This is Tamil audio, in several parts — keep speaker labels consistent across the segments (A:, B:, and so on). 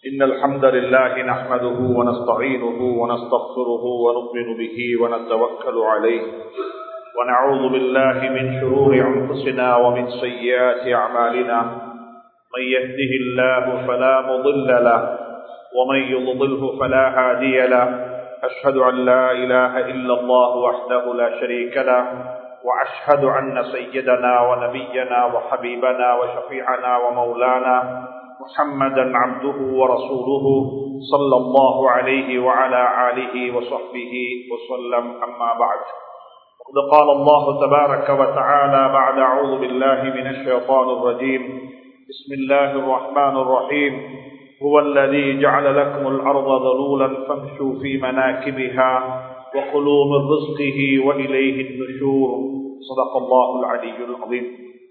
A: إن الحمد لله نحمده ونستعينه ونستغفره ونؤمن به ونتوكل عليه ونعوذ بالله من شرور أنفسنا ومن سيئات أعمالنا من يهده الله فلا مضل له ومن يضلله فلا هادي له أشهد أن لا إله إلا الله وحده لا شريك له وأشهد أن سيدنا ونبينا وحبيبنا وشفيعنا ومولانا محمدا عبده ورسوله صلى الله عليه وعلى آله وصحبه وسلم أما بعد وقد قال الله تبارك وتعالى بعد أعوذ بالله من الشيطان الرجيم بسم الله الرحمن الرحيم هو الذي جعل لكم الأرض ذلولا فامشوا في مناكبها وكلوا من رزقه وإليه النشور صدق الله العلي العظيم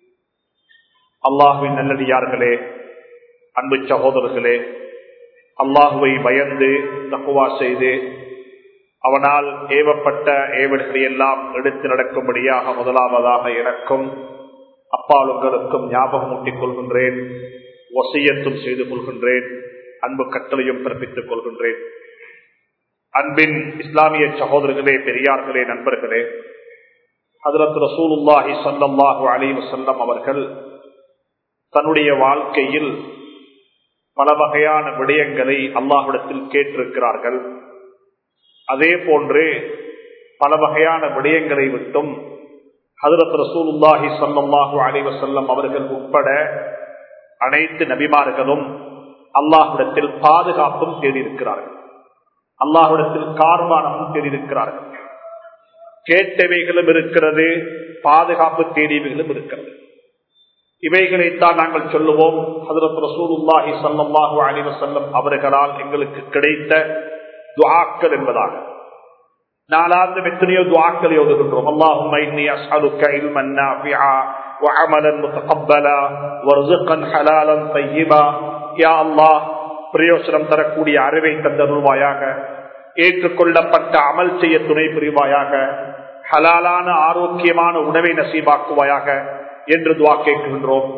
A: அல்லாஹுவின் நல்லடியார்களே அன்பு சகோதரர்களே அல்லாஹுவை பயந்து தக்குவா செய்து அவனால் ஏவப்பட்ட ஏவல்களை எல்லாம் எடுத்து நடக்கும்படியாக முதலாவதாக எனக்கும் அப்பாலுங்களுக்கும் ஞாபகம் ஊட்டிக் கொள்கின்றேன் வசியத்தும் செய்து கொள்கின்றேன் அன்பு கட்டளையும் பிறப்பித்துக் கொள்கின்றேன் அன்பின் இஸ்லாமிய சகோதரர்களே பெரியார்களே நண்பர்களே ஹதரத் ரசூலுல்லாஹி சல்லாஹு அலி வசல்லம் அவர்கள் தன்னுடைய வாழ்க்கையில் பல வகையான விடயங்களை அல்லாஹிடத்தில் கேட்டிருக்கிறார்கள் அதே போன்று பல வகையான விடயங்களை விட்டும் ஹதரத் ரசூலுல்லாஹி சல்லாஹு அலி வசல்லம் அவர்கள் உட்பட அனைத்து நபிமார்களும் அல்லாஹிடத்தில் பாதுகாப்பும் தேடியிருக்கிறார்கள் அல்லாஹிடத்தில் கார்மானமும் தேடியிருக்கிறார்கள் கேட்டவைகளும் இருக்கிறது பாதுகாப்பு தேடியவைகளும் இருக்கிறது இவைகளைத்தான் நாங்கள் சொல்லுவோம் ஹதரத் ரசூலுல்லாஹி சல்லாஹூ அலிவ செல்லம் அவர்களால் எங்களுக்கு கிடைத்த துவாக்கள் என்பதாக நாலாவது எத்தனையோ துவாக்களை ஓதுகின்றோம் அல்லாஹும் அஸ்அலுக்க இல்மன் நாஃபிஆ وعملا متقبلا ورزقا حلالا طيبا يا الله பிரயோசனம் தரக்கூடிய அறிவை தந்தருள்வாயாக ஏற்றுக்கொள்ளப்பட்ட அமல் செய்ய துணை புரிவாயாக ஹலாலான ஆரோக்கியமான உணவை நசீபாக்குவாயாக என்று துவா கேட்கின்றோம்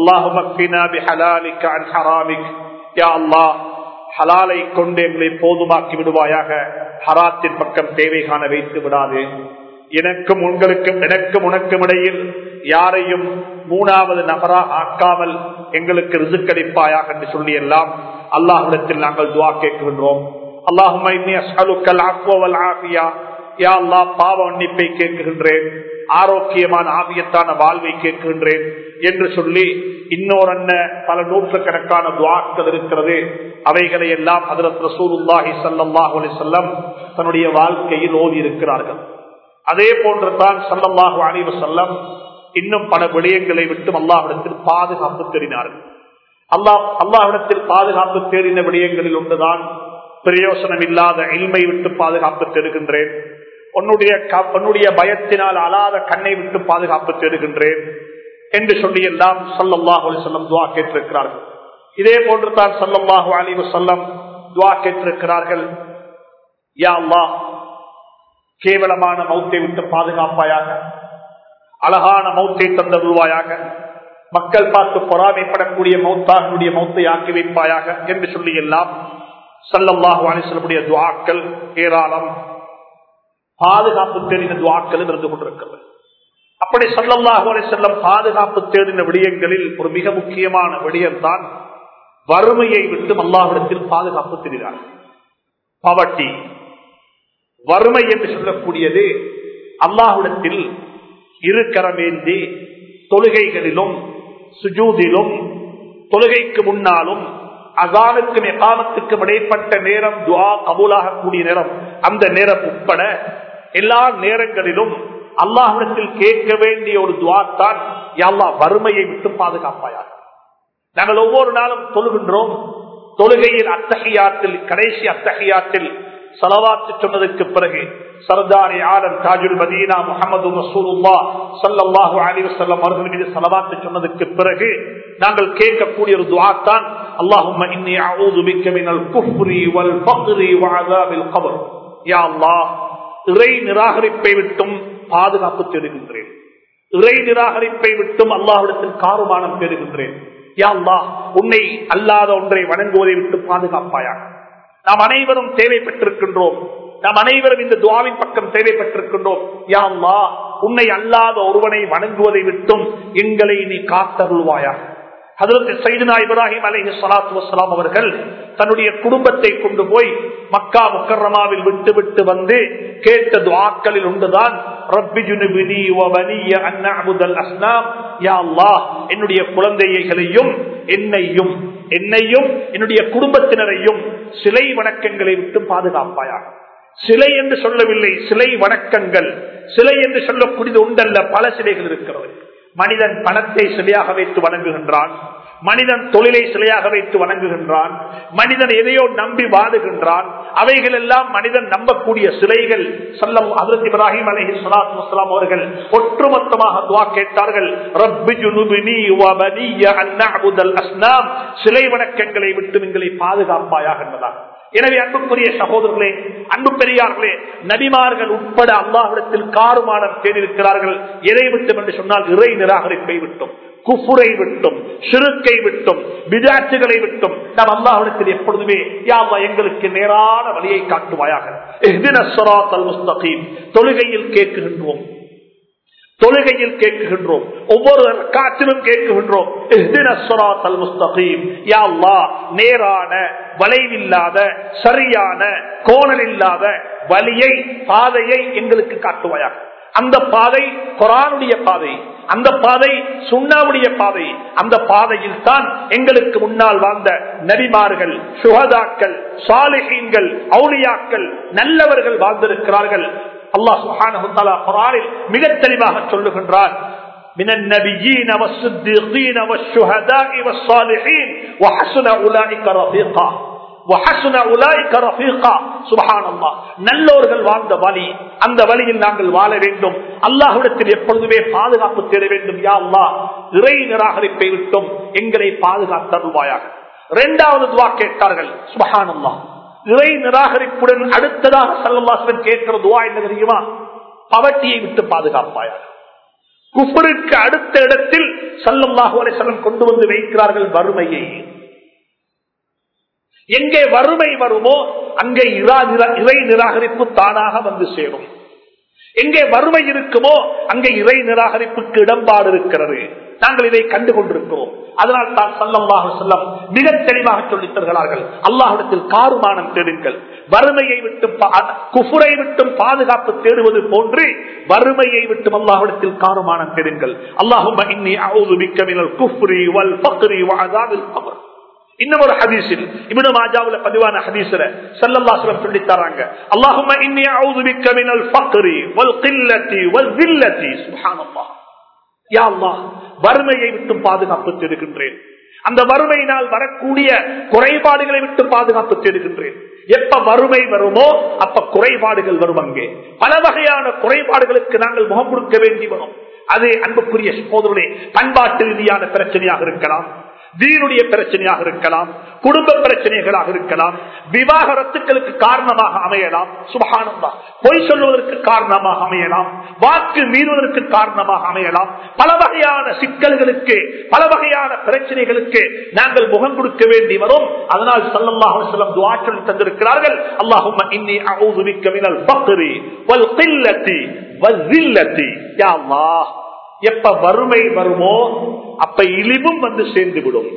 A: ஹலாலை கொண்டு எங்களை போதுமாக்கி விடுவாயாக ஹராத்தின் பக்கம் தேவை காண வைத்து விடாது எனக்கும் உங்களுக்கும் எனக்கும் உனக்கும் இடையில் யாரையும் மூணாவது நபரா ஆக்காமல் எங்களுக்கு ரிசுக்களிப்பாயாக என்று சொல்லி எல்லாம் அல்லாஹிடத்தில் நாங்கள் துவா கேட்கின்றோம் அல்லாஹுமா பாவ மன்னிப்பை கேட்கின்றேன் ஆரோக்கியமான ஆவியத்தான வாழ்வை கேட்கின்றேன் என்று சொல்லி இன்னொரு பல நூற்றுக்கணக்கான துவாக்கள் இருக்கிறது அவைகளை எல்லாம் ஹதரத் ரசூலுல்லாஹி சல்லாஹூ அலி சொல்லம் தன்னுடைய வாழ்க்கையில் ஓதி இருக்கிறார்கள் அதே போன்று தான் சல்லல்லாஹு அலிவ செல்லம் இன்னும் பல விடயங்களை விட்டு அல்லாஹிடத்தில் பாதுகாப்பு தேடினார்கள் அல்லாஹ் அல்லாஹிடத்தில் பாதுகாப்பு தேடின விடயங்களில் ஒன்றுதான் பிரயோசனம் இல்லாத இல்மை விட்டு பாதுகாப்பு தேடுகின்றேன் உன்னுடைய உன்னுடைய பயத்தினால் அலாத கண்ணை விட்டு பாதுகாப்பு தேடுகின்றேன் என்று சொல்லி எல்லாம் சல்லல்லாஹு அலி சொல்லம் துவா கேட்டிருக்கிறார்கள் இதே போன்று தான் சல்லல்லாஹு அலிவ சொல்லம் துவா கேட்டிருக்கிறார்கள் யா அல்லாஹ் கேவலமான மௌத்தை விட்டு பாதுகாப்பாயாக அழகான மௌத்தை தந்தருள்வாயாக மக்கள் பார்த்து பொறாமைப்படக்கூடிய மௌத்தாகனுடைய மௌத்தை ஆக்கி வைப்பாயாக என்று சொல்லி எல்லாம் சல்லல்லாஹு அலிசல்லுடைய துவாக்கள் ஏராளம் பாதுகாப்பு தேடின துவாக்களும் இருந்து கொண்டிருக்கிறது அப்படி சல்லல்லாஹு அலிசல்லம் பாதுகாப்பு தேடின விடயங்களில் ஒரு மிக முக்கியமான விடயம்தான் வறுமையை விட்டு அல்லாஹிடத்தில் பாதுகாப்பு தேடினார் பவட்டி வறுமை என்று சொல்லக்கூடியது அல்லாஹுடத்தில் இருக்கரமேந்தி தொழுகைகளிலும் சுஜூதிலும் தொழுகைக்கு முன்னாலும் அசானுக்கும் எகாமத்துக்கும் இடைப்பட்ட நேரம் துவா கபூலாகக்கூடிய நேரம் அந்த நேரம் உட்பட எல்லா நேரங்களிலும் அல்லாஹிடத்தில் கேட்க வேண்டிய ஒரு துவா தான் எல்லா வறுமையை விட்டு பாதுகாப்பாயாக நாங்கள் ஒவ்வொரு நாளும் தொழுகின்றோம் தொழுகையில் அத்தகையாத்தில் கடைசி அத்தகையாத்தில் சலவாத்து சொன்னதற்கு பிறகு சர்தாரி ஆலம் தாஜுல் மதீனா முகமது ரசூலுல்லா சல்லல்லாஹு அலி வசல்லம் அவர்கள் மீது சலவாத்து சொன்னதற்கு பிறகு நாங்கள் கேட்கக்கூடிய ஒரு துவாத்தான் அல்லாஹும் இன்னி அஊது பிக்க மினல் குஃப்ரி வல் ஃபக்ரி வ அஸாபில் கபர் யா அல்லாஹ் இறை நிராகரிப்பை விட்டும் பாதுகாப்பு தேடுகின்றேன் இறை நிராகரிப்பை விட்டும் அல்லாஹ்விடத்தில் காருமானம் தேடுகின்றேன் யா அல்லாஹ் உன்னை அல்லாத ஒன்றை வணங்குவதை விட்டு பாதுகாப்பாயாக நாம் அனைவரும் தேவைப்பட்டிருக்கின்றோம் நாம் அனைவரும் இந்த துவாவின் பக்கம் தேவைப்பட்டிருக்கின்றோம் யா அல்லாஹ் உன்னை அல்லாத ஒருவனை வணங்குவதை விட்டும் எங்களை நீ காத்தருள்வாயாக அதற்கு சைதுனா இப்ராஹிம் அலஹி சலாத்து வசலாம் அவர்கள் தன்னுடைய குடும்பத்தை கொண்டு போய் மக்கா முக்கரமாவில் விட்டு விட்டு வந்து கேட்ட துவாக்களில் ஒன்றுதான் ரப்பி ஜுனுபினி வ வலிய அன் நஅபுதல் அஸ்னாம் யா அல்லாஹ் என்னுடைய குழந்தைகளையும் என்னையும் என்னையும் என்னுடைய குடும்பத்தினரையும் சிலை வணக்கங்களை விட்டு பாதுகாப்பாயாக சிலை என்று சொல்லவில்லை சிலை வணக்கங்கள் சிலை என்று சொல்லக்கூடியது உண்டல்ல பல சிலைகள் இருக்கிறது மனிதன் பணத்தை சிலையாக வைத்து வணங்குகின்றான் மனிதன் தொழிலை சிலையாக வைத்து வணங்குகின்றான் மனிதன் எதையோ நம்பி வாடுகின்றான் அவைகள் எல்லாம் மனிதன் நம்பக்கூடிய சிலைகள் சொல்லம் அதரத் இப்ராஹிம் அலஹி சலாத்து வஸ்லாம் அவர்கள் ஒட்டுமொத்தமாக துவா கேட்டார்கள் ரப்பி ஜுனுபினி வ பனிய அன் நஅபுதல் அஸ்னாம் சிலை வணக்கங்களை விட்டு எங்களை பாதுகாப்பாயாக என்பதாக எனவே அன்புக்குரிய சகோதரர்களே அன்பு பெரியார்களே நபிமார்கள் உட்பட அல்லாஹிடத்தில் காருமானம் தேடியிருக்கிறார்கள் எதை விட்டும் என்று சொன்னால் இறை நிராகரிப்பை விட்டும் குஃபுரை விட்டும் சிறுக்கை விட்டும் விதாட்சிகளை விட்டும் நாம் அல்லாஹிடத்தில் எப்பொழுதுமே யாவா எங்களுக்கு நேரான வழியை காட்டுவாயாக தொழுகையில் கேட்குகின்றோம் தொழுகையில் கேட்குகின்றோம் ஒவ்வொரு காற்றிலும் கேட்குகின்றோம் நேரான வளைவில்லாத சரியான கோணல் இல்லாத வழியை பாதையை எங்களுக்கு காட்டுவாயாக அந்த பாதை குரானுடைய பாதை அந்த பாதை சுண்ணாவுடைய பாதை அந்த பாதையில் தான் எங்களுக்கு முன்னால் வாழ்ந்த நபிமார்கள் சுகதாக்கள் சாலிஹீன்கள் அவுளியாக்கள் நல்லவர்கள் வாழ்ந்திருக்கிறார்கள் அல்லாஹ் குரானில் மிக தெளிவாக சொல்லுகின்றார் من النبيين والصديقين والشهداء والصالحين وحسن أولئك رفيقا நல்லோர்கள் வாழ்ந்த வழி அந்த வழியில் நாங்கள் வாழ வேண்டும் அல்லாஹுடத்தில் எப்பொழுதுமே பாதுகாப்பு தேட வேண்டும் யா அல்லா இறை நிராகரிப்பை விட்டும் எங்களை பாதுகாத்தருவாயாக இரண்டாவது துவா கேட்டார்கள் சுபஹானல்லா இறை நிராகரிப்புடன் அடுத்ததாக சல்லல்லாசன் கேட்கிற துவா என்ன தெரியுமா பவட்டியை விட்டு பாதுகாப்பாயாக குஃபருக்கு அடுத்த இடத்தில் சல்லல்லாஹு அலைஹிஸ்ஸலாம் கொண்டு வந்து வைக்கிறார்கள் வறுமையை எங்கே வறுமை வருமோ அங்கே இறை நிராகரிப்பு தானாக வந்து சேரும் எங்கே வறுமை இருக்குமோ அங்கே இறை நிராகரிப்புக்கு இடம்பாடு இருக்கிறது நாங்கள் இதை கண்டு கொண்டிருக்கிறோம் அதனால் தான் சல்லல்லாஹு செல்லம் மிக தெளிவாக சொல்லித் தருகிறார்கள் அல்லாஹிடத்தில் காருமானம் தேடுங்கள் வறுமையை விட்டு குஃபுரை விட்டும் பாதுகாப்பு தேடுவது போன்று வறுமையை விட்டும் அல்லாஹிடத்தில் காருமானம் தேடுங்கள் அல்லாஹும் இன்னி அவுது மிக்கமினல் குஃப்ரி வல் ஃபக்ரி வஅதாபில் கபர் இன்னும் ஒரு ஹதீஸில் இப்னு மாஜாவுல பதிவான ஹதீஸ்ல ஸல்லல்லாஹு அலைஹி சொல்லி தராங்க அல்லாஹும்ம இன்னி அஊது பிக்க மினல் ஃபக்ரி வல் கில்லத்தி வல் ஸில்லத்தி சுப்ஹானல்லாஹ் யா அல்லாஹ் வறுமையை விட்டு பாதுகாப்பு தேடுகின்றேன் அந்த வறுமையினால் வரக்கூடிய குறைபாடுகளை விட்டு பாதுகாப்பு தேடுகின்றேன் எப்ப வறுமை வருமோ அப்ப குறைபாடுகள் வரும் அங்கே பல வகையான குறைபாடுகளுக்கு நாங்கள் முகம் கொடுக்க வேண்டி வரும் அது அன்புக்குரிய சோதரே பண்பாட்டு ரீதியான பிரச்சனையாக இருக்கலாம் தீனுடைய பிரச்சனையாக இருக்கலாம் குடும்ப பிரச்சனைகளாக இருக்கலாம் விவாகரத்துக்களுக்கு காரணமாக அமையலாம் சுபகானந்தா பொய் சொல்வதற்கு காரணமாக அமையலாம் வாக்கு மீறுவதற்கு காரணமாக அமையலாம் பல வகையான சிக்கல்களுக்கு பல வகையான பிரச்சனைகளுக்கு நாங்கள் முகம் கொடுக்க வேண்டி வரும் அதனால் சல்லல்லாஹு செல்லம் துவா சொல்லி தந்திருக்கிறார்கள் அல்லாஹும் இன்னி அவுது மிக்க மினல் பக்ரி வல் கில்லத்தி வல் ஜில்லத்தி யா அல்லாஹ் எப்ப வறுமை வருமோ அப்ப இழிவும் வந்து சேர்ந்து விடும்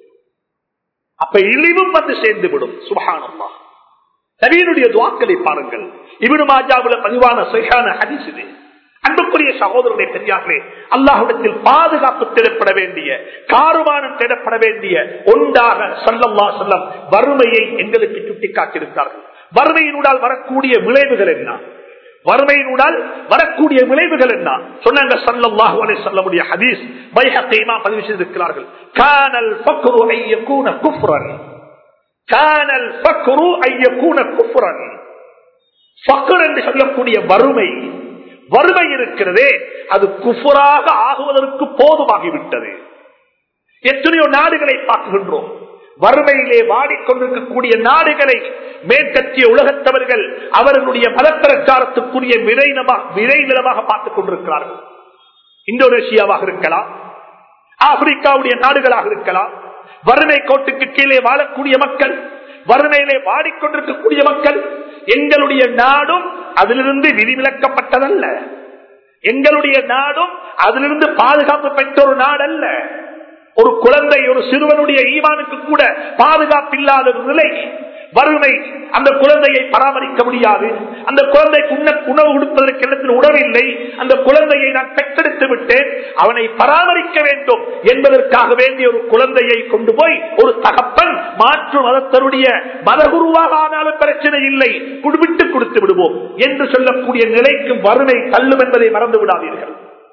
A: அப்ப இழிவும் வந்து சேர்ந்து விடும் சுபகானம்மா நவீனுடைய துவாக்களை பாருங்கள் இவனு மாஜாவுல பதிவான சரியான ஹதிஸ் இது அன்புக்குரிய சகோதரனுடைய பெரியார்களே அல்லாஹிடத்தில் பாதுகாப்பு தேடப்பட வேண்டிய காருமானம் தேடப்பட வேண்டிய ஒன்றாக சொல்லல்லா சொல்லம் வறுமையை எங்களுக்கு சுட்டிக்காட்டியிருந்தார்கள் வறுமையினூடால் வரக்கூடிய விளைவுகள் என்ன வறுமையினுடால் வரக்கூடிய விளைவுகள் என்ன சொன்னாங்க சல்லல்லாஹு அலைஹி சொல்லமுடைய ஹதீஸ் பைஹகீமா பதிவு செய்திருக்கிறார்கள் கானல் ஃபக்ரு ஐயகூன குஃப்ரன் கானல் ஃபக்ரு ஐயகூன குஃப்ரன் ஃபக்ர் என்று சொல்லக்கூடிய வறுமை வறுமை இருக்கிறதே அது குஃபராக ஆகுவதற்கு போதுமாகிவிட்டது எத்தனையோ நாடுகளை பார்க்கின்றோம் வறுமையிலே வாடிக்கொண்டிருக்கக்கூடிய நாடுகளை மேற்கத்திய உலகத்தவர்கள் அவர்களுடைய மதப்பிரச்சாரத்துக்குரிய விரைநமாக விரைநிலமாக பார்த்துக் கொண்டிருக்கிறார்கள் இந்தோனேஷியாவாக இருக்கலாம் ஆப்பிரிக்காவுடைய நாடுகளாக இருக்கலாம் வறுமை கோட்டுக்கு கீழே வாழக்கூடிய மக்கள் வறுமையிலே வாடிக்கொண்டிருக்கக்கூடிய மக்கள் எங்களுடைய நாடும் அதிலிருந்து விதிவிலக்கப்பட்டதல்ல எங்களுடைய நாடும் அதிலிருந்து பாதுகாப்பு பெற்ற ஒரு நாடல்ல ஒரு குழந்தை ஒரு சிறுவனுடைய ஈமானுக்கு கூட பாதுகாப்பு இல்லாத ஒரு நிலை வறுமை அந்த குழந்தையை பராமரிக்க முடியாது அந்த குழந்தைக்கு உண்ண உணவு கொடுப்பதற்கு இடத்தில் உணவில்லை அந்த குழந்தையை நான் பெற்றெடுத்து விட்டேன் அவனை பராமரிக்க வேண்டும் என்பதற்காக வேண்டிய ஒரு குழந்தையை கொண்டு போய் ஒரு தகப்பன் மாற்று மதத்தருடைய மதகுருவாக ஆனாலும் பிரச்சனை இல்லை குடுவிட்டு கொடுத்து விடுவோம் என்று சொல்லக்கூடிய நிலைக்கு வறுமை தள்ளும் என்பதை மறந்து விடாதீர்கள்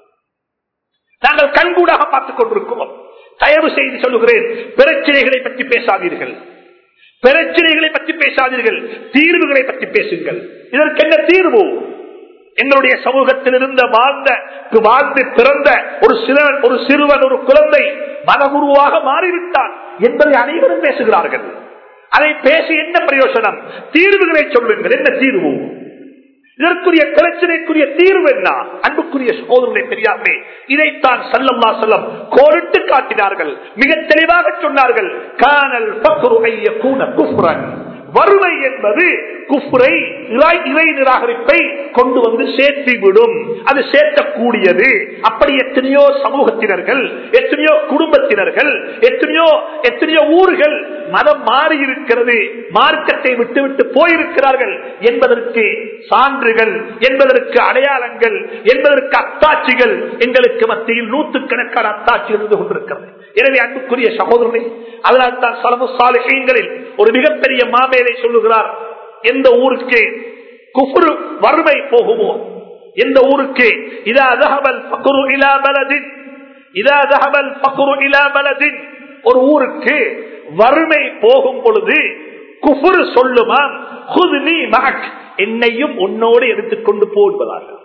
A: நாங்கள் கண்கூடாக பார்த்துக் கொண்டிருக்கிறோம் தயவு செய்து சொல்லுகிறேன் பிரச்சனைகளை பற்றி பேசாதீர்கள் பிரச்சனைகளை பற்றி பேசாதீர்கள் தீர்வுகளை பற்றி பேசுங்கள் இதற்கு என்ன தீர்வு எங்களுடைய சமூகத்தில் இருந்த வாழ்ந்த வாழ்ந்து பிறந்த ஒரு சிறுவன் ஒரு சிறுவன் ஒரு குழந்தை மனகுருவாக மாறிவிட்டான் என்பதை அனைவரும் பேசுகிறார்கள் அதை பேசி என்ன பிரயோசனம் தீர்வுகளை சொல்லுங்கள் என்ன தீர்வு இதற்குரிய பிரச்சனைக்குரிய தீர்வு என்ன அன்புக்குரிய சோதனை பெரியார்களே இதைத்தான் சல்லம்மா செல்லம் கோரிட்டு காட்டினார்கள் மிக தெளிவாக சொன்னார்கள் காணல் பக்குருடைய கூன குஃப்ரன் வறுமை என்பது குஃப்ரை இறை நிராகரிப்பை கொண்டு வந்து சேர்த்துவிடும் அது சேர்க்கக்கூடியது அப்படி எத்தனையோ சமூகத்தினர்கள் எத்தனையோ குடும்பத்தினர்கள் எத்தனையோ எத்தனையோ ஊர்கள் மதம் மாறி இருக்கிறது மார்க்கத்தை விட்டுவிட்டு போயிருக்கிறார்கள் என்பதற்கு சான்றுகள் என்பதற்கு அடையாளங்கள் என்பதற்கு அத்தாட்சிகள் எங்களுக்கு மத்தியில் நூற்றுக்கணக்கான அத்தாட்சிகள் இருந்து கொண்டிருக்கிறது எனவே அன்புக்குரிய சகோதரனை அதனால் தான் சலமு சாலைகளில் ஒரு மிகப்பெரிய மாமேலை சொல்லுகிறார் எந்த ஊருக்கு குஃபுரு வறுமை போகுமோ எந்த ஊருக்கு இதா தகவல் பக்குரு இலா பலதின் இதா தகவல் பக்குரு இலா பலதின் ஒரு ஊருக்கு வறுமை போகும் பொழுது குஃபுரு சொல்லுமா குதுனி மகக் என்னையும் உன்னோடு எடுத்துக்கொண்டு போவதாக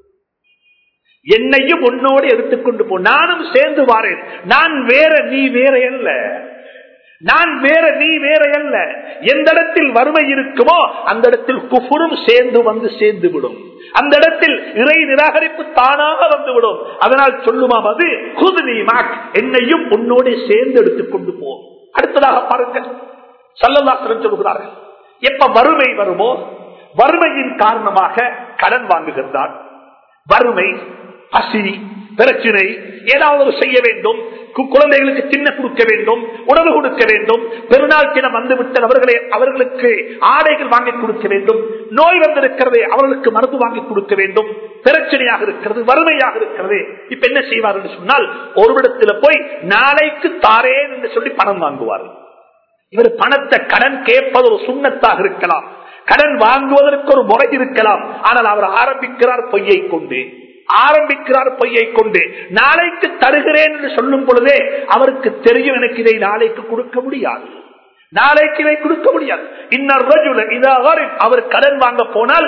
A: என்னையும் உன்னோடு எடுத்துக்கொண்டு போ நானும் சேர்ந்து வாரேன் நான் வேற நீ வேற அல்ல நான் வேற நீ வேற அல்ல எந்த இடத்தில் வறுமை இருக்குமோ அந்த இடத்தில் குஃபுரும் சேர்ந்து வந்து சேர்ந்து விடும் அந்த இடத்தில் இறை நிராகரிப்பு தானாக வந்துவிடும் அதனால் சொல்லுமாம் அது குதுனி மாக் என்னையும் உன்னோட சேர்ந்து எடுத்துக்கொண்டு போ அடுத்ததாக பாருங்கள் சல்லல்லாசனம் சொல்கிறார்கள் எப்ப வறுமை வருமோ வறுமையின் காரணமாக கடன் வாங்குகின்றான் வறுமை பசி பிரச்சனை ஏதாவது செய்ய வேண்டும் குழந்தைகளுக்கு சின்ன கொடுக்க வேண்டும் உணவு கொடுக்க வேண்டும் பெருநாள் தினம் வந்துவிட்டு அவர்களை அவர்களுக்கு ஆடைகள் வாங்கி கொடுக்க வேண்டும் நோய் வந்திருக்கிறது அவர்களுக்கு மருந்து வாங்கி கொடுக்க வேண்டும் பிரச்சனையாக இருக்கிறது வறுமையாக இருக்கிறது இப்ப என்ன செய்வார் என்று சொன்னால் ஒருவிடத்தில் போய் நாளைக்கு தாரேன் என்று சொல்லி பணம் வாங்குவார் இவர் பணத்தை கடன் கேட்பது ஒரு சுண்ணத்தாக இருக்கலாம் கடன் வாங்குவதற்கு ஒரு முறை இருக்கலாம் ஆனால் அவர் ஆரம்பிக்கிறார் பொய்யை கொண்டு ஆரம்பிக்கிறார் பொய்யை கொண்டு நாளைக்கு தருகிறேன் என்று சொல்லும் பொழுதே அவருக்கு தெரியும் எனக்கு இதை நாளைக்கு கொடுக்க முடியாது நாளைக்கு இதை கொடுக்க முடியாது இன்னொரு அவர் கடன் வாங்க போனால்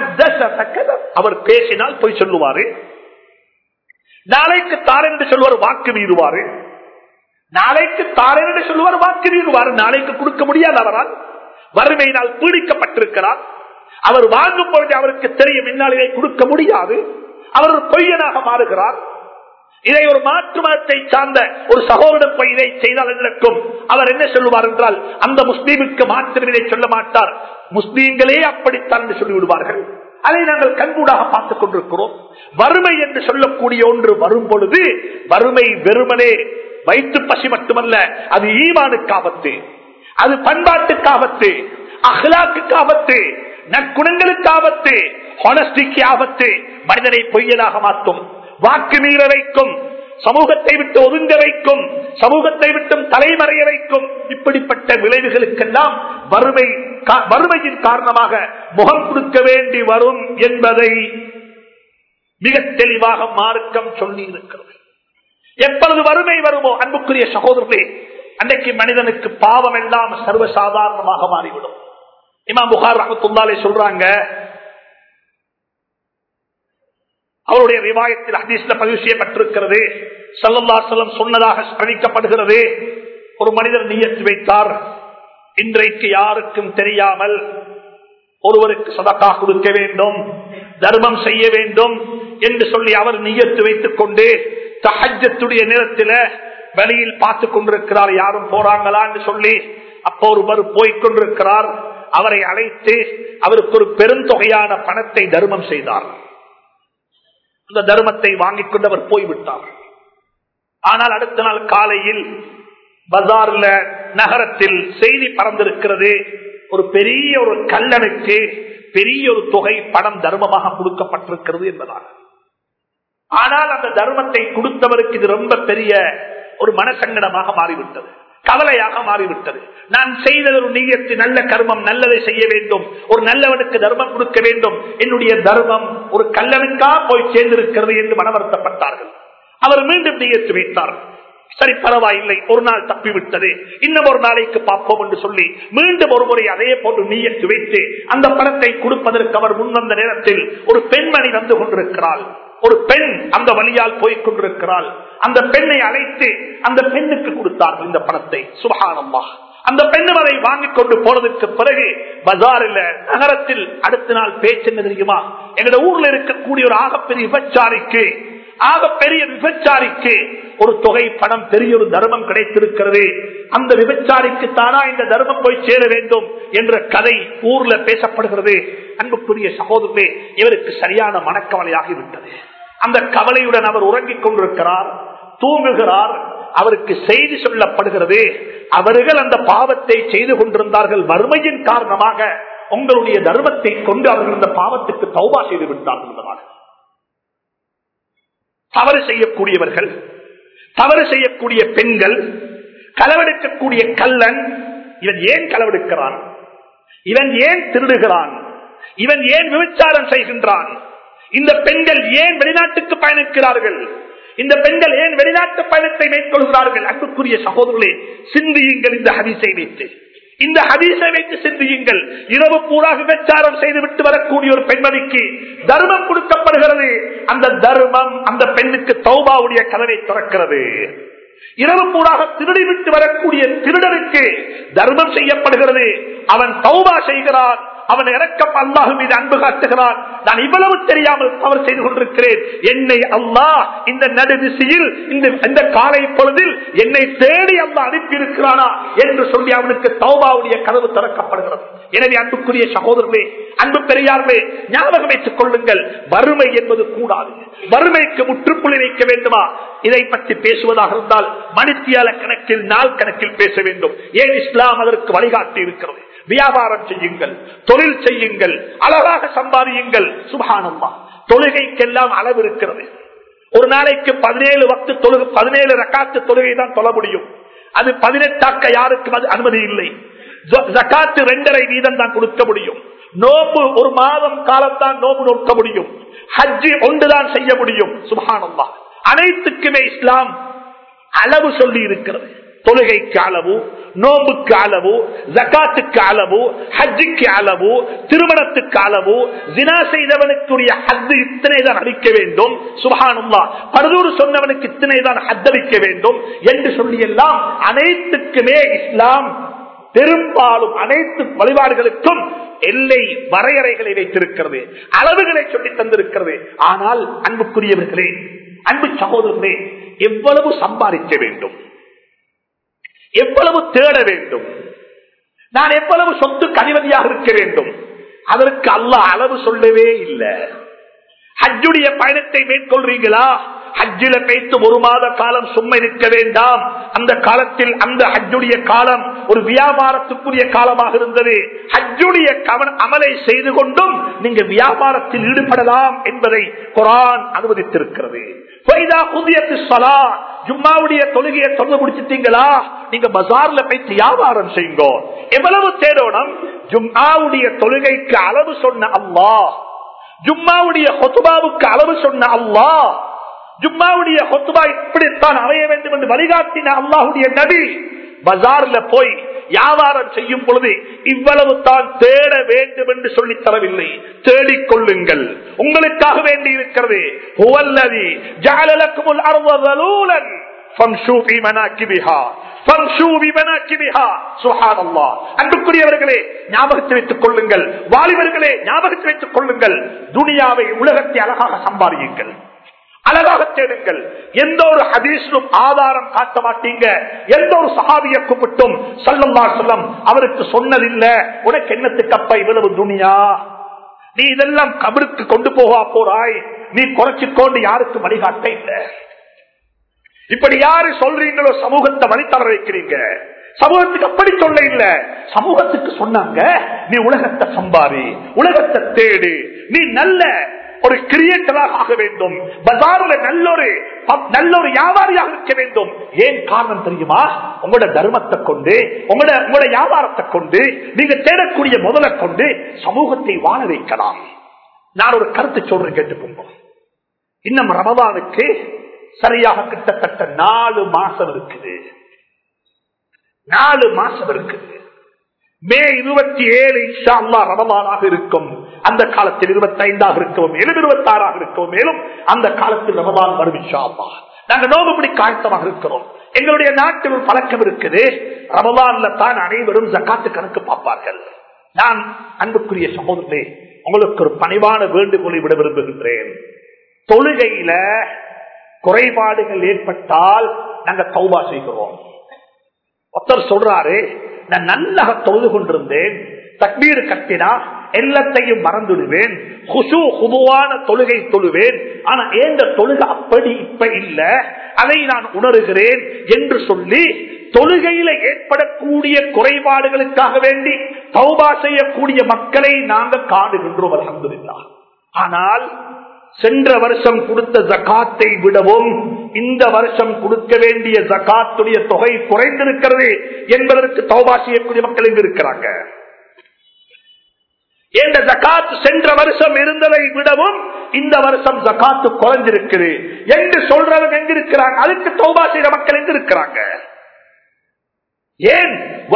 A: அவர் பேசினால் போய் சொல்லுவாரு நாளைக்கு தாரேன் என்று சொல்லுவார் வாக்கு மீறுவாரு நாளைக்கு தாரேன் என்று சொல்லுவார் வாக்கு மீறுவார் நாளைக்கு கொடுக்க முடியாது அவரால் வறுமையினால் பீடிக்கப்பட்டிருக்கிறார் அவர் வாங்கும் பொழுது அவருக்கு தெரியும் என்னால் இதை கொடுக்க முடியாது அவர் ஒரு பொய்யனாக மாறுகிறார் இதை ஒரு மாற்று மதத்தை சார்ந்த ஒரு சகோதரன் போய் இதை செய்தால் நடக்கும் அவர் என்ன சொல்லுவார் என்றால் அந்த முஸ்லீமுக்கு மாற்றம் இதை சொல்ல மாட்டார் முஸ்லீம்களே அப்படித்தான் என்று சொல்லிவிடுவார்கள் அதை நாங்கள் கண்கூடாக பார்த்துக் கொண்டிருக்கிறோம் வறுமை என்று சொல்லக்கூடிய ஒன்று வரும் பொழுது வறுமை வெறுமனே வயிற்று பசி மட்டுமல்ல அது ஈமானுக்கு ஆபத்து அது பண்பாட்டுக்கு ஆபத்து அஹ்லாக்கு ஆபத்து நற்குணங்களுக்கு ஆபத்து ஹானஸ்டிக்கு ஆபத்து மனிதனை பொய்யனாக மாற்றும் வாக்கு மீற வைக்கும் சமூகத்தை விட்டு ஒதுங்க வைக்கும் சமூகத்தை விட்டும் தலைமறைய வைக்கும் இப்படிப்பட்ட விளைவுகளுக்கெல்லாம் வறுமை வறுமையின் காரணமாக முகம் கொடுக்க வேண்டி வரும் என்பதை மிக தெளிவாக மார்க்கம் சொல்லி இருக்கிறது எப்பொழுது வறுமை வருமோ அன்புக்குரிய சகோதரர்களே அன்னைக்கு மனிதனுக்கு பாவம் எல்லாம் சர்வசாதாரணமாக மாறிவிடும் இமா புகார் ரஹத்துல்லாலே சொல்றாங்க அவருடைய ரிவாயத்தில் ஹதீஸ்ல பதிவு செய்யப்பட்டிருக்கிறது சல்லல்லா செல்லம் சொன்னதாக கணிக்கப்படுகிறது ஒரு மனிதர் நியத்து வைத்தார் இன்றைக்கு யாருக்கும் தெரியாமல் ஒருவருக்கு சதக்கா கொடுக்க வேண்டும் தர்மம் செய்ய வேண்டும் என்று சொல்லி அவர் நியத்து வைத்துக் கொண்டு தஹஜத்துடைய நேரத்தில் வெளியில் பார்த்து கொண்டிருக்கிறார் யாரும் போறாங்களான்னு சொல்லி அப்போ ஒருவர் போய்கொண்டிருக்கிறார் அவரை அழைத்து அவருக்கு ஒரு பெருந்தொகையான பணத்தை தர்மம் செய்தார் அந்த தர்மத்தை வாங்கிக் கொண்டு அவர் போய்விட்டார் ஆனால் அடுத்த நாள் காலையில் பஜார்ல நகரத்தில் செய்தி பறந்திருக்கிறது ஒரு பெரிய ஒரு கல்லனுக்கு பெரிய ஒரு தொகை பணம் தர்மமாக கொடுக்கப்பட்டிருக்கிறது என்பதாக ஆனால் அந்த தர்மத்தை கொடுத்தவருக்கு இது ரொம்ப பெரிய ஒரு மனசங்கடமாக மாறிவிட்டது கவலையாக மாறிவிட்டது நான் செய்தது ஒரு நீயத்து நல்ல கர்மம் நல்லதை செய்ய வேண்டும் ஒரு நல்லவனுக்கு தர்மம் கொடுக்க வேண்டும் என்னுடைய தர்மம் ஒரு கல்லனுக்கா போய் சேர்ந்திருக்கிறது என்று மனவருத்தப்பட்டார்கள் அவர் மீண்டும் நீயத்து வைத்தார் சரி பரவாயில்லை ஒரு நாள் தப்பிவிட்டது இன்னும் ஒரு நாளைக்கு பார்ப்போம் என்று சொல்லி மீண்டும் ஒரு முறை அதே போன்று நீயத்து வைத்து அந்த பணத்தை கொடுப்பதற்கு அவர் முன்வந்த நேரத்தில் ஒரு பெண்மணி வந்து கொண்டிருக்கிறாள் ஒரு பெண் அந்த வழியால் போய் கொண்டிருக்கிறாள் அந்த பெண்ணை அழைத்து அந்த பெண்ணுக்கு கொடுத்தார்கள் இந்த பணத்தை சுபகானம்மா அந்த பெண்ணும் அதை வாங்கிக் கொண்டு போனதுக்கு பிறகு பஜாரில் நகரத்தில் அடுத்த நாள் பேச்சு என்ன தெரியுமா எங்க ஊர்ல இருக்கக்கூடிய ஒரு ஆகப்பெரிய விபச்சாரிக்கு ஆக பெரிய விபச்சாரிக்கு ஒரு தொகை பணம் பெரிய ஒரு தர்மம் கிடைத்திருக்கிறது அந்த விபச்சாரிக்கு தானா இந்த தர்மம் போய் சேர வேண்டும் என்ற கதை ஊர்ல பேசப்படுகிறது அன்புக்குரிய சகோதரே இவருக்கு சரியான மனக்கவலையாகி விட்டது அந்த கவலையுடன் அவர் உறங்கிக் கொண்டிருக்கிறார் தூங்குகிறார் அவருக்கு செய்தி சொல்லப்படுகிறது அவர்கள் அந்த பாவத்தை செய்து கொண்டிருந்தார்கள் வறுமையின் காரணமாக உங்களுடைய தர்மத்தை கொண்டு அவர்கள் அந்த பாவத்துக்கு தௌபா செய்து விட்டார்கள் என்பதாக தவறு செய்யக்கூடியவர்கள் தவறு செய்யக்கூடிய பெண்கள் களவெடுக்கக்கூடிய கல்லன் இவன் ஏன் களவெடுக்கிறான் இவன் ஏன் திருடுகிறான் இவன் ஏன் விபச்சாரம் செய்கின்றான் இந்த பெண்கள் ஏன் வெளிநாட்டுக்கு பயணிக்கிறார்கள் இந்த பெண்கள் ஏன் வெளிநாட்டு பயணத்தை மேற்கொள்கிறார்கள் அன்புக்குரிய சகோதரர்களே சிந்தியுங்கள் இந்த ஹரிசை வைத்து இந்த ஹதீசை வைத்து சிந்தியுங்கள் இரவு பூரா விபச்சாரம் செய்துவிட்டு வரக்கூடிய ஒரு பெண்மணிக்கு தர்மம் கொடுக்கப்படுகிறது அந்த தர்மம் அந்த பெண்ணுக்கு தௌபாவுடைய கதவை திறக்கிறது இரவு பூராக திருடி விட்டு வரக்கூடிய திருடனுக்கு தர்மம் செய்யப்படுகிறது அவன் தௌபா செய்கிறான் அவன் இறக்கம் அல்லாஹு மீது அன்பு காட்டுகிறான் நான் இவ்வளவு தெரியாமல் தவறு செய்து கொண்டிருக்கிறேன் என்னை அல்லாஹ் இந்த நடுதிசையில் இந்த இந்த காலை பொழுதில் என்னை தேடி அல்லாஹ் அனுப்பி இருக்கிறானா என்று சொல்லி அவனுக்கு தௌபாவுடைய கதவு திறக்கப்படுகிறது எனவே அன்புக்குரிய சகோதரர்களே அன்பு பெரியார்களே ஞாபகம் வைத்துக் கொள்ளுங்கள் வறுமை என்பது கூடாது வறுமைக்கு முற்றுப்புள்ளி வைக்க வேண்டுமா இதை பற்றி பேசுவதாக இருந்தால் மணித்தியால கணக்கில் நாள் கணக்கில் பேச வேண்டும் ஏன் இஸ்லாம் அதற்கு வழிகாட்டி இருக்கிறது வியாபாரம் செய்யுங்கள் தொழில் செய்யுங்கள் அழகாக சம்பாதியுங்கள் சுபானம்மா தொழுகைக்கெல்லாம் அளவு இருக்கிறது ஒரு நாளைக்கு பதினேழு வக்து தொழுகை பதினேழு ரக்காத்து தொழுகை தான் தொழ முடியும் அது பதினெட்டாக்க யாருக்கும் அது அனுமதி இல்லை ஜக்காத்து ரெண்டரை வீதம் தான் கொடுக்க முடியும் நோம்பு ஒரு மாதம் காலத்தான் நோம்பு நோக்க முடியும் ஹஜ்ஜி ஒன்றுதான் செய்ய முடியும் சுபானம்மா அனைத்துக்குமே இஸ்லாம் அளவு சொல்லி இருக்கிறது தொழுகைக்கு அளவு நோம்புக்கு அளவு ஜக்காத்துக்கு அளவு ஹஜ்ஜுக்கு அளவு திருமணத்துக்கு அளவு ஜினா செய்தவனுக்குரிய ஹத்து இத்தனை தான் அளிக்க வேண்டும் சுபானுல்லா பரதூர் சொன்னவனுக்கு இத்தனை தான் ஹத்தளிக்க வேண்டும் என்று சொல்லி எல்லாம் அனைத்துக்குமே இஸ்லாம் பெரும்பாலும் அனைத்து வழிபாடுகளுக்கும் எல்லை வரையறைகளை வைத்திருக்கிறது அளவுகளை சொல்லி தந்திருக்கிறது ஆனால் அன்புக்குரியவர்களே அன்பு சகோதரர்களே எவ்வளவு சம்பாதிக்க வேண்டும் எவ்வளவு தேட வேண்டும் நான் எவ்வளவு சொத்து கனிவதியாக இருக்க வேண்டும் அதற்கு அல்ல அளவு சொல்லவே இல்லை ஹஜ்ஜுடைய பயணத்தை மேற்கொள்றீங்களா ஹஜ்ஜில பேத்து ஒரு மாத காலம் சும்மா இருக்க வேண்டாம் அந்த காலத்தில் அந்த ஹஜ்ஜுடைய காலம் ஒரு வியாபாரத்துக்குரிய காலமாக இருந்தது ஹஜ்ஜுடைய கவன அமலை செய்து கொண்டும் நீங்க வியாபாரத்தில் ஈடுபடலாம் என்பதை குரான் அனுமதித்திருக்கிறது ஜும்மாவுடைய தொழுகையை தொழுது முடிச்சிட்டீங்களா நீங்க பஜார்ல போய் வியாபாரம் செய்யுங்க எவ்வளவு தேடணும் ஜும்மாவுடைய தொழுகைக்கு அளவு சொன்ன அல்லா ஜும்மாவுடைய ஹொத்துபாவுக்கு அளவு சொன்ன அல்லா ஜும்மாவுடைய ஹொத்துபா இப்படித்தான் அமைய வேண்டும் என்று வழிகாட்டின அல்லாஹுடைய நபி பஜார்ல போய் வியாபாரம் செய்யும் பொழுது இவ்வளவு தான் தேட வேண்டும் என்று சொல்லி தரவில்லை தேடிக்கொள்ளுங்கள் உங்களுக்காக வேண்டி இருக்கிறது அன்புக்குரியவர்களே ஞாபகத்தை வைத்துக் கொள்ளுங்கள் வாலிபர்களே ஞாபகத்தை வைத்துக் கொள்ளுங்கள் துனியாவை உலகத்தை அழகாக சம்பாதியுங்கள் அழகாக தேடுங்கள் எந்த ஒரு ஹதீஸிலும் ஆதாரம் காட்ட மாட்டீங்க எந்த ஒரு சஹாபிய கூப்பிட்டும் சல்லல்லா சொல்லம் அவருக்கு சொன்னதில்ல உனக்கு என்னத்துக்கு அப்ப இவ்வளவு துணியா நீ இதெல்லாம் கபருக்கு கொண்டு போகா போறாய் நீ குறைச்சிக்கொண்டு யாருக்கு வழிகாட்ட இல்லை இப்படி யாரு சொல்றீங்களோ சமூகத்தை வழித்தர வைக்கிறீங்க சமூகத்துக்கு அப்படி சொல்ல இல்ல சமூகத்துக்கு சொன்னாங்க நீ உலகத்தை சம்பாரி உலகத்தை தேடு நீ நல்ல ஒரு கிரியேட்டராக ஆக வேண்டும் பஜார்ல நல்லொரு நல்லொரு வியாபாரியாக இருக்க வேண்டும் ஏன் காரணம் தெரியுமா உங்களோட தர்மத்தை கொண்டு உங்களோட உங்களோட வியாபாரத்தை கொண்டு நீங்க தேடக்கூடிய முதலை கொண்டு சமூகத்தை வாழ வைக்கலாம் நான் ஒரு கருத்து சொல்றேன் கேட்டுக்கோங்க இன்னும் ரமதானுக்கு சரியாக கிட்டத்தட்ட நாலு மாசம் இருக்குது நாலு மாசம் இருக்குது மே இருபத்தி ஏழு இன்ஷா அல்லா ரமதானாக இருக்கும் அந்த காலத்தில் இருபத்தி ஐந்தாக இருக்கவும் மேலும் இருபத்தி ஆறாக இருக்கவும் மேலும் அந்த காலத்தில் ரமதான் வரும் இன்ஷா அல்லா நாங்க நோகுபடி காய்த்தமாக இருக்கிறோம் எங்களுடைய நாட்டில் ஒரு பழக்கம் இருக்குது ரமதான்ல தான் அனைவரும் ஜக்காத்து கணக்கு பார்ப்பார்கள் நான் அன்புக்குரிய சகோதரே உங்களுக்கு ஒரு பணிவான வேண்டுகோளை விட விரும்புகின்றேன் தொழுகையில குறைபாடுகள் ஏற்பட்டால் நாங்க தௌபா செய்கிறோம் ஒருத்தர் சொல்றாரு நான் நல்லா தொழுது கொண்டிருந்தேன் தக்பீர் கட்டினா எல்லாத்தையும் மறந்துடுவேன் குசு குதுவான தொழுகை தொழுவேன் ஆனா ஏந்த தொழுகை அப்படி இப்ப இல்ல அதை நான் உணர்கிறேன் என்று சொல்லி தொழுகையில ஏற்படக்கூடிய குறைபாடுகளுக்காக வேண்டி தௌபா செய்யக்கூடிய மக்களை நாங்கள் காணுகின்றோம் அலமதுல்லா ஆனால் சென்ற வருஷம் கொடுத்த ஜக்காத்தை விடவும் இந்த வருஷம் கொடுக்க வேண்டிய ஜக்காத்துடைய தொகை குறைந்திருக்கிறது என்பதற்கு தௌபா செய்யக்கூடிய மக்கள் எங்க இருக்கிறாங்க இந்த ஜக்காத் சென்ற வருஷம் இருந்ததை விடவும் இந்த வருஷம் ஜக்காத்து குறைஞ்சிருக்குது என்று சொல்றவங்க எங்க இருக்கிறாங்க அதுக்கு தௌபா செய்த மக்கள் எங்க இருக்கிறாங்க ஏன்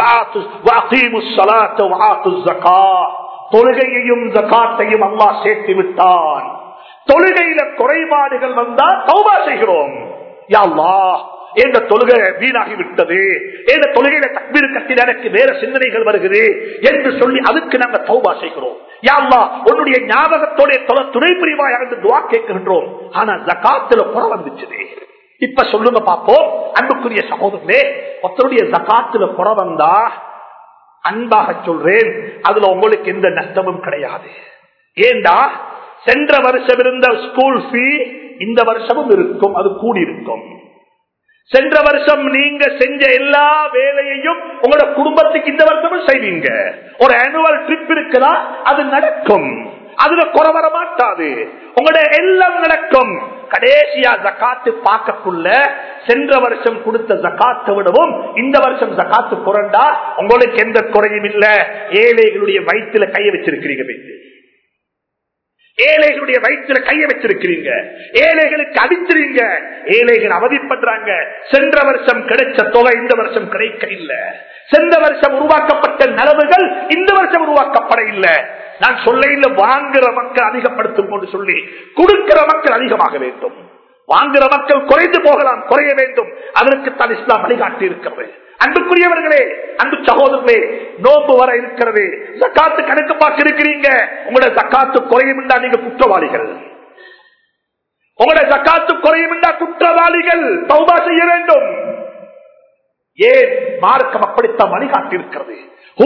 A: தொழுகையையும் ஜக்காத்தையும் அல்லா சேர்த்து விட்டான் தொழுகையில குறைபாடுகள் வந்தா தௌபா செய்கிறோம் யாழ்லா எந்த தொழுகை வீணாகி விட்டது எந்த தொழுகையில தக்பீர் கட்டில எனக்கு வேற சிந்தனைகள் வருகிறது என்று சொல்லி அதுக்கு நாங்க தௌபா செய்கிறோம் யாழ்லா உன்னுடைய ஞாபகத்தோட துணை பிரிவாய் அகன்று துவா கேட்கின்றோம் ஆனா ஜக்காத்துல குறை வந்துச்சு இப்ப சொல்லுங்க பாப்போம் அன்புக்குரிய சகோதரே ஒருத்தருடைய ஜக்காத்துல குறை வந்தா அன்பாக சொல்றேன் அதுல உங்களுக்கு எந்த நஷ்டமும் கிடையாது ஏண்டா சென்ற வருஷம் இருந்த ஸ்கூல் ஃபீ இந்த வருஷமும் இருக்கும் அது கூடி இருக்கும் சென்ற வருஷம் நீங்க செஞ்ச எல்லா வேலையையும் உங்களோட குடும்பத்துக்கு இந்த வருஷமும் செய்வீங்க ஒரு ஆனுவல் ட்ரிப் இருக்குதா அது நடக்கும் அதுல குறை வர மாட்டாது உங்களோட எல்லாம் நடக்கும் கடைசியா ஜக்காத்து பார்க்கக்குள்ள சென்ற வருஷம் கொடுத்த ஜக்காத்தை விடவும் இந்த வருஷம் ஜக்காத்து குறண்டா உங்களுக்கு எந்த குறையும் இல்ல ஏழைகளுடைய வயிற்றுல கைய வச்சிருக்கிறீங்க வைத்து ஏழைகளுடைய வயிற்றுல கைய வச்சிருக்கிறீங்க ஏழைகளுக்கு அடிச்சிருங்க ஏழைகள் அவதிப்படுறாங்க சென்ற வருஷம் கிடைச்ச தொகை இந்த வருஷம் கிடைக்க இல்ல சென்ற வருஷம் உருவாக்கப்பட்ட நலவுகள் இந்த வருஷம் உருவாக்கப்பட இல்லை நான் சொல்ல இல்ல வாங்குற மக்கள் அதிகப்படுத்தும் கொண்டு சொல்லி கொடுக்கிற மக்கள் அதிகமாக வேண்டும் வாங்குற மக்கள் குறைந்து போகலாம் குறைய வேண்டும் அதற்கு தான் இஸ்லாம் வழிகாட்டி இருக்கிறது அன்புக்குரியவர்களே அன்பு சகோதரர்களே நோம்பு வர இருக்கிறது சக்காத்து கணக்கு பார்க்க இருக்கிறீங்க உங்களோட சக்காத்து குறையும் நீங்க குற்றவாளிகள் உங்களோட சக்காத்து குறையும் குற்றவாளிகள் தௌபா செய்ய வேண்டும் ஏன் மார்க்கம் அப்படித்தான் வழிகாட்டி இருக்கிறது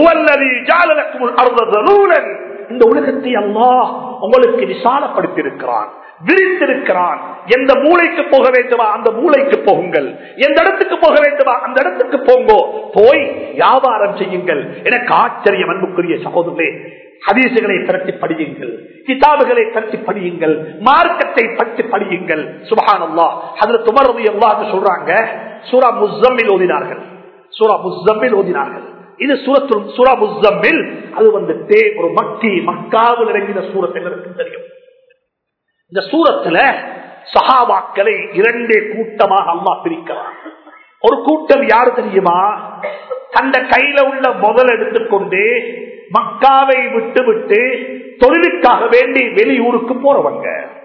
A: இந்த உலகத்தை அல்லாஹ் உங்களுக்கு விசாலப்படுத்தி இருக்கிறான் விரித்திருக்கிறான் எந்த மூளைக்கு போக வேண்டுமா அந்த மூளைக்கு போகுங்கள் எந்த இடத்துக்கு போக வேண்டுமா அந்த இடத்துக்கு போங்கோ போய் வியாபாரம் செய்யுங்கள் எனக்கு ஆச்சரியம் அன்புக்குரிய சகோதரே ஹதீசுகளை திரட்டி படியுங்கள் கிதாபுகளை திரட்டி படியுங்கள் மார்க்கத்தை பற்றி படியுங்கள் சுபஹானல்லா அதுல துமரது எவ்வாறு சொல்றாங்க சூரா முஸ்ஸம்மில் ஓதினார்கள் சூரா முஸ்ஸம்மில் ஓதினார்கள் இது சூரத்து சூரா முஸ்ஸம்மில் அது வந்துட்டு ஒரு மக்கி மக்காவில் இறங்கின சூரத்தில் இருக்கு தெரியும் இந்த சூரத்துல சஹாபாக்களை இரண்டே கூட்டமாக அம்மா பிரிக்கிறான் ஒரு கூட்டம் யாரு தெரியுமா தந்த கையில உள்ள முதல் எடுத்துக்கொண்டு மக்காவை விட்டு விட்டு தொழிலுக்காக வேண்டி வெளியூருக்கு போறவங்க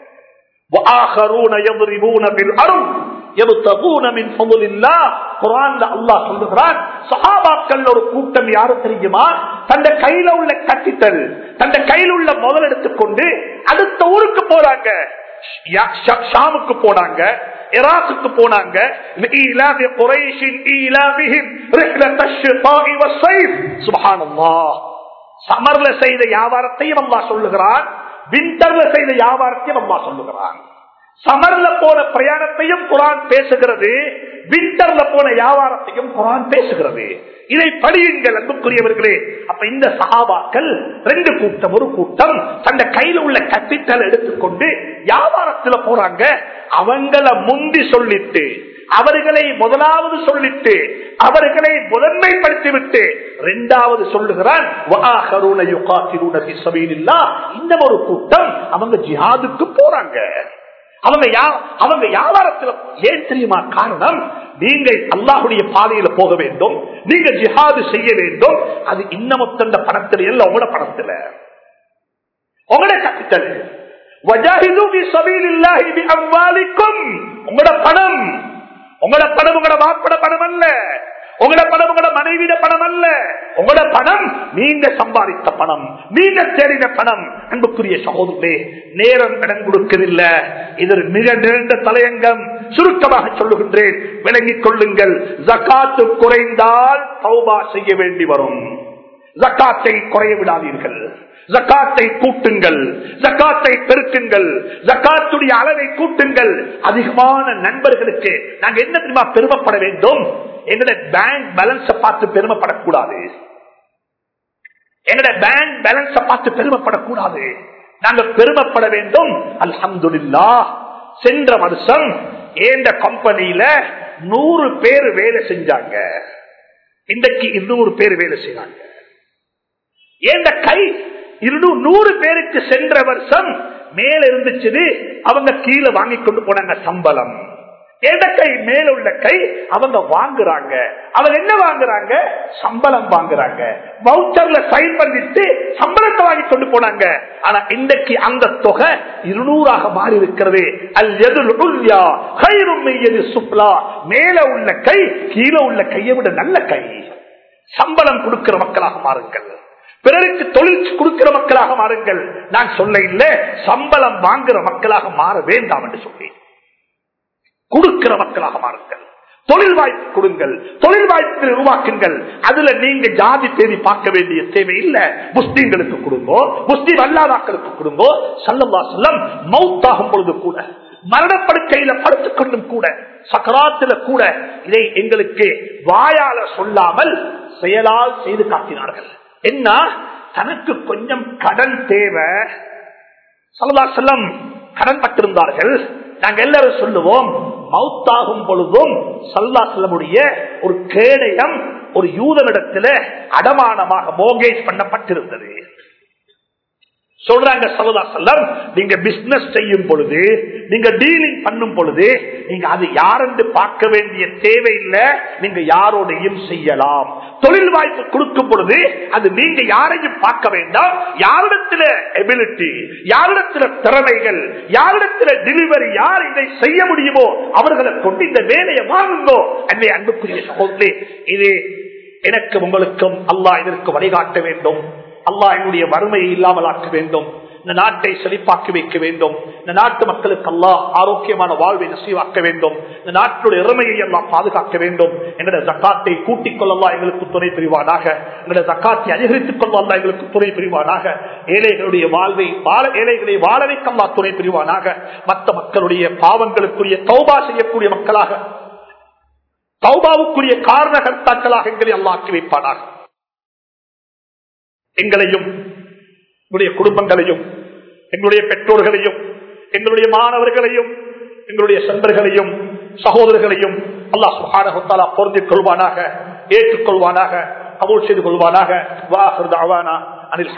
A: ஒரு கூட்டம் யாரு தெரியுமா தந்த கையில உள்ள கட்டித்தல் தந்த கையில் உள்ள முதல் எடுத்துக்கொண்டு அடுத்த ஊருக்கு போறாங்க யா- ஷா- ஷாமுக்கு போனாங்க இராக்குக்கு போனாங்க لإيلاف قريش إيلافهم رحلة الشتاء والصيف سبحان الله சமர்ல செய்த வியாபாரத்தையும் அல்லா சொல்லுகிறான் விண்டர்ல செய்த வியாபாரத்தையும் அல்லா சொல்லுகிறான் சமர்ல போன பிரயாணத்தையும் குரான் பேசுகிறது விண்டர்ல போன வியாபாரத்தையும் குரான் பேசுகிறது இதை படியுங்கள் அன்புக்குரியவர்களே அப்ப இந்த சகாபாக்கள் ரெண்டு கூட்டம் ஒரு கூட்டம் தந்த கையில உள்ள கப்பிட்டல் எடுத்துக்கொண்டு வியாபாரத்துல போறாங்க அவங்கள முந்தி சொல்லிட்டு அவர்களை முதலாவது சொல்லிட்டு அவர்களை முதன்மைப்படுத்தி விட்டு இரண்டாவது சொல்லுகிறான் "வஆகரூன யுகாத்திலூன ஃபீ ஸபீலில்லாஹ்." இன்னும் ஒரு கூட்டம் அவங்க ஜிஹாதுக்கு போறாங்க அவங்க யா- அவங்க வியாபாரத்துல ஏன் தெரியுமா காரணம் நீங்க அல்லாஹுடைய பாதையில போக வேண்டும் நீங்க ஜிஹாது செய்ய வேண்டும் அது இன்னமொத்தந்த பணத்துல இல்ல உங்களோட பணத்துல உங்களோட கேபிட்டல் வஜாஹிது ஃபீ ஸபீலில்லாஹி பிஅம்வாலிக்கும் உங்களோட பணம் உங்களோட பணம் உங்களோட வாப்பட பணம் அல்ல உங்களோட பணம் உங்களோட மனைவிட பணம் அல்ல உங்களோட பணம் நீங்க சம்பாதித்த பணம் நீங்க தேடின பணம் அன்புக்குரிய சகோதரே நேரம் இடம் கொடுக்கவில்லை இது ஒரு மிக நீண்ட தலையங்கம் சுருக்கமாக சொல்லுகின்றேன் விளங்கிக் கொள்ளுங்கள் ஜக்காத்து குறைந்தால் தௌபா செய்ய வேண்டி வரும் ஜக்காத்தை குறைய விடாதீர்கள் ஜக்காத்தை கூட்டுங்கள் ஜக்காத்தை பெருக்குங்கள் ஜக்காத்துடைய அளவை கூட்டுங்கள் அதிகமான நண்பர்களுக்கு நாங்க என்ன தெரியுமா பெருமைப்பட வேண்டும் எங்களுடைய பேங்க் பேலன்ஸ பார்த்து பெருமைப்படக்கூடாது எங்களுடைய பேங்க் பேலன்ஸ பார்த்து பெருமைப்படக்கூடாது நாங்க பெருமைப்பட வேண்டும் அல்ஹம்துலில்லா சென்ற வருஷம் ஏந்த கம்பெனியில நூறு பேர் வேலை செஞ்சாங்க இன்றைக்கு இருநூறு பேர் வேலை செய்றாங்க ஏந்த கை இருநூறு நூறு பேருக்கு சென்ற வருஷம் மேல இருந்துச்சு அவங்க கீழே வாங்கி கொண்டு போனாங்க சம்பளம் எந்த கை மேல உள்ள கை அவங்க வாங்குறாங்க அவங்க என்ன வாங்குறாங்க சம்பளம் வாங்குறாங்க வவுச்சர்ல சைன் பண்ணிட்டு சம்பளத்தை வாங்கி கொண்டு போனாங்க ஆனா இன்றைக்கு அந்த தொகை இருநூறாக மாறி இருக்கிறது அல் எதில் உல்யா கைரும் எது சுப்லா மேல உள்ள கை கீழே உள்ள கையை விட நல்ல கை சம்பளம் கொடுக்கிற மக்களாக மாறுங்கள் பிறருக்கு தொழில் கொடுக்கிற மக்களாக மாறுங்கள் நான் சொல்ல இல்ல சம்பளம் வாங்குற மக்களாக மாற வேண்டாம் என்று சொல்லி கொடுக்கிற மக்களாக மாறுங்கள் தொழில் வாய்ப்பு கொடுங்கள் தொழில் வாய்ப்பு உருவாக்குங்கள் அதுல நீங்க ஜாதி தேதி பார்க்க வேண்டிய தேவை இல்ல முஸ்லீம்களுக்கு கொடுங்கோ முஸ்லீம் அல்லாதாக்களுக்கு கொடுங்கோ சல்லல்லா செல்லம் மவுத்தாகும் பொழுது கூட மரணப்படுக்கையில படுத்துக் கொண்டும் கூட சக்கராத்துல கூட இதை எங்களுக்கு வாயால சொல்லாமல் செயலால் செய்து காட்டினார்கள் என்ன தனக்கு கொஞ்சம் கடன் தேவை சல்லா செல்லம் கடன் பட்டிருந்தார்கள் நாங்க எல்லாரும் சொல்லுவோம் மவுத்தாகும் பொழுதும் சல்லா செல்லமுடைய ஒரு கேடயம் ஒரு யூதனிடத்துல அடமானமாக மோகேஜ் பண்ணப்பட்டிருந்தது சொல்றாங்க சல்லா செல்லம் நீங்க பிசினஸ் செய்யும் பொழுது நீங்க டீலிங் பண்ணும் பொழுது நீங்க அது யாரென்று பார்க்க வேண்டிய தேவையில்லை நீங்க யாரோடையும் செய்யலாம் தொழில் வாய்ப்பு கொடுக்கும் பொழுது அது நீங்க யாரையும் பார்க்க வேண்டாம் யாரிடத்துல எபிலிட்டி யாரிடத்துல திறமைகள் யாரிடத்துல டெலிவரி யார் இதை செய்ய முடியுமோ அவர்களை கொண்டு இந்த வேலையை வாங்குங்கோ அன்னை அன்புக்குரிய சகோதரே இது எனக்கு உங்களுக்கும் அல்லாஹ் இதற்கு வழிகாட்ட வேண்டும் அல்லாஹ் என்னுடைய வறுமையை இல்லாமல் ஆக்க வேண்டும் இந்த நாட்டை செழிப்பாக்கி வைக்க வேண்டும் இந்த நாட்டு மக்களுக்கு அல்லாஹ் ஆரோக்கியமான வாழ்வை நசீவாக்க வேண்டும் இந்த நாட்டுடைய இறமையை எல்லாம் பாதுகாக்க வேண்டும் எங்களுடைய ஜக்காத்தை கூட்டிக் கொள்ளலாம் எங்களுக்கு துணை புரிவானாக எங்களுடைய ஜக்காத்தை அதிகரித்துக் கொள்ளலாம் எங்களுக்கு துணை புரிவானாக ஏழைகளுடைய வாழ்வை வாழ ஏழைகளை வாழ வைக்கல்லா துணை புரிவானாக மற்ற மக்களுடைய பாவங்களுக்குரிய தௌபா செய்யக்கூடிய மக்களாக தௌபாவுக்குரிய காரணகர்த்தாக்களாக எங்களை அல்லாக்கி வைப்பானாக எங்களையும் எங்களுடைய குடும்பங்களையும் எங்களுடைய பெற்றோர்களையும் எங்களுடைய மாணவர்களையும் எங்களுடைய சென்பர்களையும் சகோதரர்களையும் அல்லாஹ் சுகானகுத்தாலா பொருந்திக் கொள்வானாக ஏற்றுக்கொள்வானாக கபூல் செய்து கொள்வானாக வா அனில்